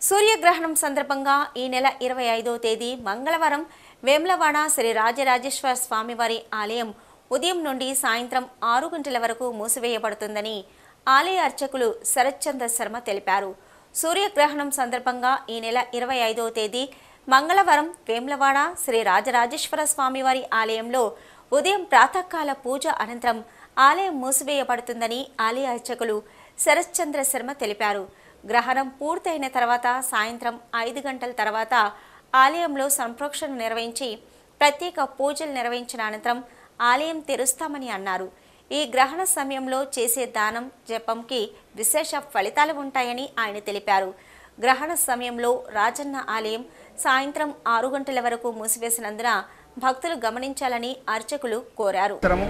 సూర్యగ్రహణం సందర్భంగా ఈ నెల ఇరవై ఐదో తేదీ మంగళవారం వేములవాడ శ్రీ రాజరాజేశ్వర స్వామివారి ఆలయం ఉదయం నుండి సాయంత్రం ఆరు గంటల వరకు మూసివేయబడుతుందని ఆలయ అర్చకులు శరత్చంద్ర శర్మ తెలిపారు సూర్యగ్రహణం సందర్భంగా ఈ నెల ఇరవై ఐదో తేదీ మంగళవారం వేములవాడ శ్రీ రాజరాజేశ్వర స్వామివారి ఆలయంలో ఉదయం ప్రాతకాల పూజ అనంతరం ఆలయం మూసివేయబడుతుందని ఆలయ అర్చకులు శరత్చంద్ర శర్మ తెలిపారు గ్రహణం పూర్తయిన తర్వాత సాయంత్రం ఐదు గంటల తర్వాత ఆలయంలో సంప్రోక్షణ నిర్వహించి ప్రత్యేక పూజలు నిర్వహించిన అనంతరం ఆలయం తెరుస్తామని అన్నారు ఈ గ్రహణ సమయంలో చేసే దానం జపంకి విశేష ఫలితాలు ఉంటాయని ఆయన తెలిపారు గ్రహణ సమయంలో రాజన్న ఆలయం సాయంత్రం ఆరు గంటల వరకు మూసివేసినందున భక్తులు గమనించాలని అర్చకులు కోరారు సంవత్సరము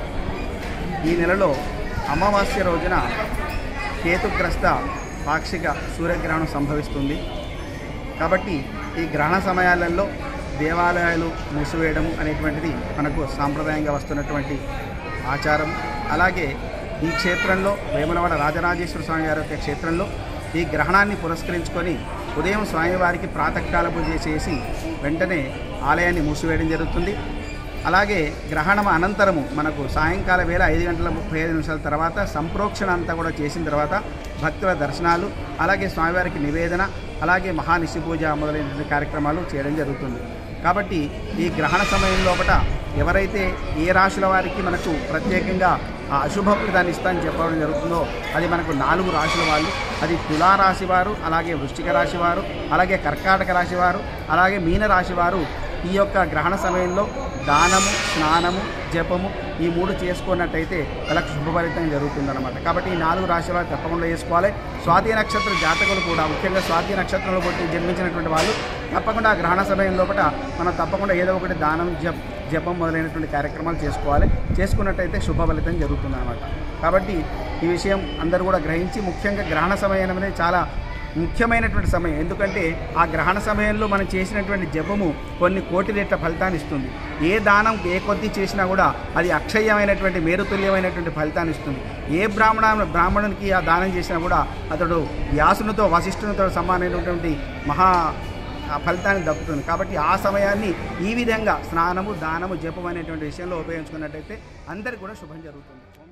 ఈ నెలలో అమావాస్య రోజున కేతుగ్రస్త పాక్షిక సూర్యగ్రహణం సంభవిస్తుంది కాబట్టి ఈ గ్రహణ సమయాలలో దేవాలయాలు మూసివేయడం అనేటువంటిది మనకు సాంప్రదాయంగా వస్తున్నటువంటి ఆచారం అలాగే ఈ క్షేత్రంలో వేములవాడ రాజరాజేశ్వర స్వామి వారి యొక్క క్షేత్రంలో ఈ గ్రహణాన్ని పురస్కరించుకొని ఉదయం స్వామివారికి ప్రాతకాల పూజ చేసి వెంటనే ఆలయాన్ని మూసివేయడం జరుగుతుంది అలాగే గ్రహణం అనంతరము మనకు సాయంకాల వేళ ఐదు గంటల ముప్పై ఐదు నిమిషాల తర్వాత సంప్రోక్షణ అంతా కూడా చేసిన తర్వాత భక్తుల దర్శనాలు అలాగే స్వామివారికి నివేదన అలాగే మహానిశి పూజ మొదలైనటువంటి కార్యక్రమాలు చేయడం జరుగుతుంది కాబట్టి ఈ గ్రహణ సమయం లోపల ఎవరైతే ఏ రాశుల వారికి మనకు ప్రత్యేకంగా ఆ అశుభ ఫలితాన్ని ఇస్తానని చెప్పడం జరుగుతుందో అది మనకు నాలుగు రాశుల వాళ్ళు అది తులారాశి వారు అలాగే వృశ్చిక రాశి వారు అలాగే కర్కాటక రాశి వారు అలాగే మీన రాశి వారు ఈ యొక్క గ్రహణ సమయంలో దానము స్నానము జపము ఈ మూడు చేసుకున్నట్టయితే వాళ్ళకి శుభ ఫలితం జరుగుతుందన్నమాట కాబట్టి ఈ నాలుగు రాశుల వారు తప్పకుండా చేసుకోవాలి స్వాతి నక్షత్ర జాతకులు కూడా ముఖ్యంగా స్వాతి నక్షత్రంలో పుట్టి జన్మించినటువంటి వాళ్ళు తప్పకుండా ఆ గ్రహణ సమయం లోపల మనం తప్పకుండా ఏదో ఒకటి దానం జప్ జపం మొదలైనటువంటి కార్యక్రమాలు చేసుకోవాలి చేసుకున్నట్టయితే శుభ ఫలితం జరుగుతుందన్నమాట కాబట్టి ఈ విషయం అందరూ కూడా గ్రహించి ముఖ్యంగా గ్రహణ సమయం అనేది చాలా ముఖ్యమైనటువంటి సమయం ఎందుకంటే ఆ గ్రహణ సమయంలో మనం చేసినటువంటి జపము కొన్ని కోటి రెట్ల ఫలితాన్ని ఇస్తుంది ఏ దానం ఏ కొద్ది చేసినా కూడా అది అక్షయమైనటువంటి మేరుతుల్యమైనటువంటి ఫలితాన్ని ఇస్తుంది ఏ బ్రాహ్మణ బ్రాహ్మణునికి ఆ దానం చేసినా కూడా అతడు వ్యాసునితో వశిష్ఠునితో సమానమైనటువంటి మహా ఆ ఫలితాన్ని దక్కుతుంది కాబట్టి ఆ సమయాన్ని ఈ విధంగా స్నానము దానము జపం అనేటువంటి విషయంలో ఉపయోగించుకున్నట్టయితే అందరికీ కూడా శుభం జరుగుతుంది